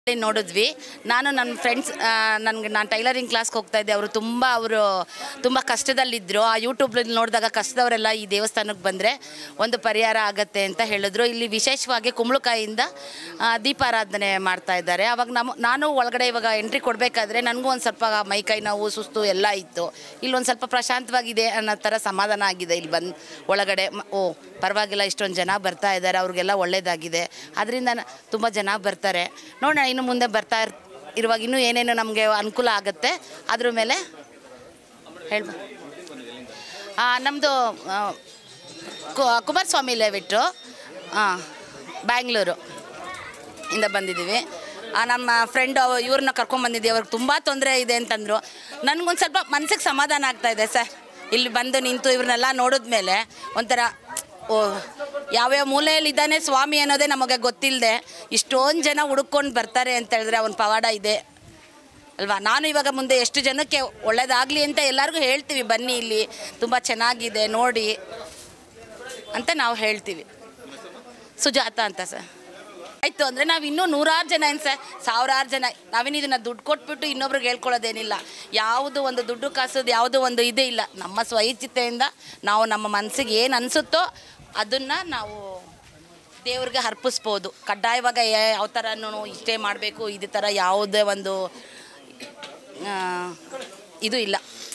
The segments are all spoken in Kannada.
ನೋಡಿದ್ವಿ ನಾನು ನನ್ನ ಫ್ರೆಂಡ್ಸ್ ನನಗೆ ನಾನು ಟೈಲರಿಂಗ್ ಕ್ಲಾಸ್ಗೆ ಹೋಗ್ತಾ ಇದ್ದೆ ಅವರು ತುಂಬ ಅವರು ತುಂಬ ಕಷ್ಟದಲ್ಲಿದ್ದರು ಆ ಯೂಟ್ಯೂಬ್ನಲ್ಲಿ ನೋಡಿದಾಗ ಕಷ್ಟದವರೆಲ್ಲ ಈ ದೇವಸ್ಥಾನಕ್ಕೆ ಬಂದರೆ ಒಂದು ಪರಿಹಾರ ಆಗತ್ತೆ ಅಂತ ಹೇಳಿದ್ರು ಇಲ್ಲಿ ವಿಶೇಷವಾಗಿ ಕುಂಬಳಕಾಯಿಂದ ಆ, ದೀಪಾರಾಧನೆ ಮಾಡ್ತಾ ಇದ್ದಾರೆ ಅವಾಗ ನಮ್ಮ ನಾನು ಒಳಗಡೆ ಇವಾಗ ಎಂಟ್ರಿ ಕೊಡಬೇಕಾದ್ರೆ ನನಗೂ ಒಂದು ಸ್ವಲ್ಪ ಮೈಕೈ ನೋವು ಸುಸ್ತು ಎಲ್ಲ ಇತ್ತು ಇಲ್ಲೊಂದು ಸ್ವಲ್ಪ ಪ್ರಶಾಂತವಾಗಿದೆ ಅನ್ನೋ ಥರ ಸಮಾಧಾನ ಆಗಿದೆ ಇಲ್ಲಿ ಬಂದು ಒಳಗಡೆ ಮ- ಓ ಪರವಾಗಿಲ್ಲ ಇಷ್ಟೊಂದು ಜನ ಬರ್ತಾ ಇದ್ದಾರೆ ಅವ್ರಿಗೆಲ್ಲ ಒಳ್ಳೇದಾಗಿದೆ ಅದರಿಂದ ತುಂಬ ಜನ ಬರ್ತಾರೆ ನೋಡೋಣ ಇನ್ನು ಮುಂದೆ ಬರ್ತಾ ಇರ್ ಇರುವಾಗ ಇನ್ನೂ ಏನೇನು ನಮಗೆ ಅನುಕೂಲ ಆಗುತ್ತೆ ಅದ್ರ ಮೇಲೆ ಹೇಳ್ಬ ನಮ್ಮದು ಕುಮಾರಸ್ವಾಮಿ ಲೇವಿಟ್ಟು ಹಾಂ ಬ್ಯಾಂಗ್ಳೂರು ಇಂದ ಬಂದಿದ್ದೀವಿ ಆ, ನಮ್ಮ ಫ್ರೆಂಡ್ ಇವ್ರನ್ನ ಕರ್ಕೊಂಬಂದಿದ್ದೀವಿ ಅವ್ರಿಗೆ ತುಂಬ ತೊಂದರೆ ಇದೆ ಅಂತಂದರು ನನಗೊಂದು ಸ್ವಲ್ಪ ಮನ್ಸಿಗೆ ಸಮಾಧಾನ ಆಗ್ತಾ ಇದೆ ಸರ್ ಇಲ್ಲಿ ಬಂದು ನಿಂತು ಇವ್ರನ್ನೆಲ್ಲ ನೋಡಿದ್ಮೇಲೆ ಒಂಥರ ಓ ಯಾವ್ಯಾವ ಮೂಲೆಯಲ್ಲಿ ಇದ್ದಾನೆ ಸ್ವಾಮಿ ಅನ್ನೋದೇ ನಮಗೆ ಗೊತ್ತಿಲ್ಲದೆ ಇಷ್ಟೊಂದು ಜನ ಹುಡುಕೊಂಡು ಬರ್ತಾರೆ ಅಂತ ಹೇಳಿದ್ರೆ ಅವನ ಪವಾಡ ಇದೆ ಅಲ್ವಾ ನಾನು ಇವಾಗ ಮುಂದೆ ಎಷ್ಟು ಜನಕ್ಕೆ ಒಳ್ಳೇದಾಗಲಿ ಅಂತ ಎಲ್ಲರಿಗೂ ಹೇಳ್ತೀವಿ ಬನ್ನಿ ಇಲ್ಲಿ ತುಂಬ ಚೆನ್ನಾಗಿದೆ ನೋಡಿ ಅಂತ ನಾವು ಹೇಳ್ತೀವಿ ಸುಜಾತ ಅಂತ ಸರ್ ಆಯಿತು ಅಂದರೆ ನಾವು ಇನ್ನೂ ನೂರಾರು ಜನ ಏನು ಸರ್ ಸಾವಿರಾರು ಜನ ನಾವೇನು ಇದನ್ನು ದುಡ್ಡು ಕೊಟ್ಬಿಟ್ಟು ಇನ್ನೊಬ್ರಿಗೆ ಹೇಳ್ಕೊಳ್ಳೋದೇನಿಲ್ಲ ಯಾವುದು ಒಂದು ದುಡ್ಡು ಕಾಸೋದು ಯಾವುದು ಒಂದು ಇದೇ ಇಲ್ಲ ನಮ್ಮ ಸ್ವಇಚ್ಛತೆಯಿಂದ ನಾವು ನಮ್ಮ ಮನಸ್ಸಿಗೆ ಏನು ಅನಿಸುತ್ತೋ ಅದನ್ನು ನಾವು ದೇವ್ರಿಗೆ ಅರ್ಪಿಸ್ಬೋದು ಕಡ್ಡಾಯವಾಗ ಯಾ- ಯಾವ ಥರನೂ ಇಷ್ಟೇ ಮಾಡಬೇಕು ಇದೇ ಥರ ಯಾವುದೇ ಒಂದು ಆ, ಇದು ಇಲ್ಲ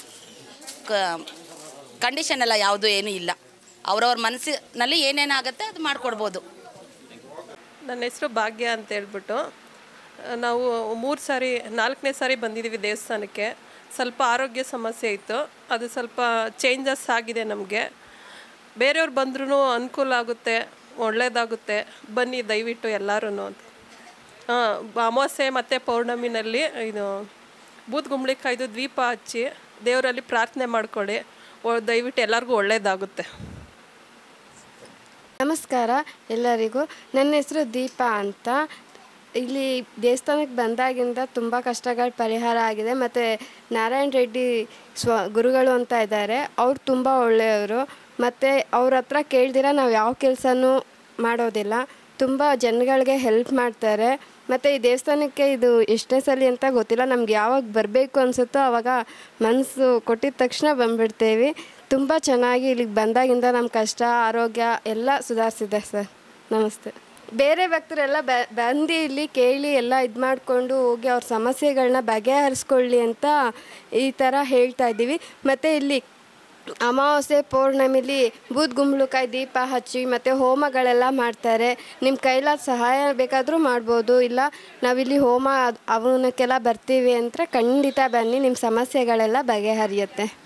ಕಂಡೀಷನ್ ಎಲ್ಲ ಯಾವುದು ಏನೂ ಇಲ್ಲ ಅವ್ರವ್ರ ಮನಸ್ಸಿನಲ್ಲಿ ಏನೇನಾಗುತ್ತೆ ಅದು ಮಾಡಿಕೊಡ್ಬೋದು ನನ್ನ ಹೆಸರು ಭಾಗ್ಯ ಅಂತ ಹೇಳ್ಬಿಟ್ಟು ಆ, ನಾವು ಮೂರು ಸಾರಿ ನಾಲ್ಕನೇ ಸಾರಿ ಬಂದಿದ್ದೀವಿ ದೇವಸ್ಥಾನಕ್ಕೆ ಸ್ವಲ್ಪ ಆರೋಗ್ಯ ಸಮಸ್ಯೆ ಇತ್ತು ಅದು ಸ್ವಲ್ಪ ಚೇಂಜಸ್ ಆಗಿದೆ ನಮಗೆ ಬೇರೆಯವ್ರು ಬಂದ್ರೂ ಅನುಕೂಲ ಆಗುತ್ತೆ ಒಳ್ಳೆಯದಾಗುತ್ತೆ ಬನ್ನಿ ದಯವಿಟ್ಟು ಎಲ್ಲರೂ ಅಂತ ಹಾಂ ಅಮಾವಾಸ್ಯೆ ಮತ್ತು ಪೌರ್ಣಮಿನಲ್ಲಿ ಇದು ಬೂತ್ ಗುಂಬಳಿಕಾಯ್ದು ದ್ವೀಪ ಹಚ್ಚಿ ದೇವರಲ್ಲಿ ಪ್ರಾರ್ಥನೆ ಮಾಡ್ಕೊಳ್ಳಿ ಒ- ದಯವಿಟ್ಟು ಎಲ್ಲರಿಗೂ ಒಳ್ಳೆಯದಾಗುತ್ತೆ ನಮಸ್ಕಾರ ಎಲ್ಲರಿಗೂ ನನ್ನ ಹೆಸರು ದೀಪಾ ಅಂತ ಇಲ್ಲಿ ದೇವಸ್ಥಾನಕ್ಕೆ ಬಂದಾಗಿಂದ ತುಂಬ ಕಷ್ಟಗಳ ಪರಿಹಾರ ಆಗಿದೆ ಮತ್ತು ನಾರಾಯಣ ರೆಡ್ಡಿ ಸ್ವ ಗುರುಗಳು ಅಂತ ಇದ್ದಾರೆ ಅವ್ರು ತುಂಬ ಒಳ್ಳೆಯವರು ಮತ್ತು ಅವ್ರ ಹತ್ರ ಕೇಳ್ದಿರ ನಾವು ಯಾವ ಕೆಲಸನೂ ಮಾಡೋದಿಲ್ಲ ತುಂಬ ಜನಗಳಿಗೆ ಹೆಲ್ಪ್ ಮಾಡ್ತಾರೆ ಮತ್ತು ಈ ದೇವಸ್ಥಾನಕ್ಕೆ ಇದು ಎಷ್ಟನೇ ಸಲ ಅಂತ ಗೊತ್ತಿಲ್ಲ ನಮ್ಗೆ ಯಾವಾಗ ಬರಬೇಕು ಅನಿಸುತ್ತೋ ಆವಾಗ ಮನಸ್ಸು ಕೊಟ್ಟಿದ ತಕ್ಷಣ ಬಂದ್ಬಿಡ್ತೇವೆ ತುಂಬ ಚೆನ್ನಾಗಿ ಇಲ್ಲಿಗೆ ಬಂದಾಗಿಂದ ನಮ್ಮ ಕಷ್ಟ ಆರೋಗ್ಯ ಎಲ್ಲ ಸುಧಾರಿಸಿದೆ ಸರ್ ನಮಸ್ತೆ ಬೇರೆ ಭಕ್ತರೆಲ್ಲ ಬ ಬಂದು ಇಲ್ಲಿ ಕೇಳಿ ಎಲ್ಲ ಇದು ಮಾಡಿಕೊಂಡು ಹೋಗಿ ಅವ್ರ ಸಮಸ್ಯೆಗಳನ್ನ ಬಗೆಹರಿಸ್ಕೊಳ್ಳಿ ಅಂತ ಈ ಥರ ಹೇಳ್ತಾ ಇದ್ದೀವಿ ಮತ್ತು ಇಲ್ಲಿ ಅಮಾವಾಸ್ಯೆ ಪೌರ್ಣಮಿಲಿ ಬೂದ್ ಗುಂಬಳಕಾಯಿ ದೀಪ ಹಚ್ಚಿ ಮತ್ತು ಹೋಮಗಳೆಲ್ಲ ಮಾಡ್ತಾರೆ ನಿಮ್ಮ ಕೈಲಾದ ಸಹಾಯ ಬೇಕಾದರೂ ಮಾಡ್ಬೋದು ಇಲ್ಲ ನಾವಿಲ್ಲಿ ಹೋಮ ಅದ್- ಅವನಕ್ಕೆಲ್ಲ ಬರ್ತೀವಿ ಅಂದರೆ ಖಂಡಿತ ಬನ್ನಿ ನಿಮ್ಮ ಸಮಸ್ಯೆಗಳೆಲ್ಲ ಬಗೆಹರಿಯುತ್ತೆ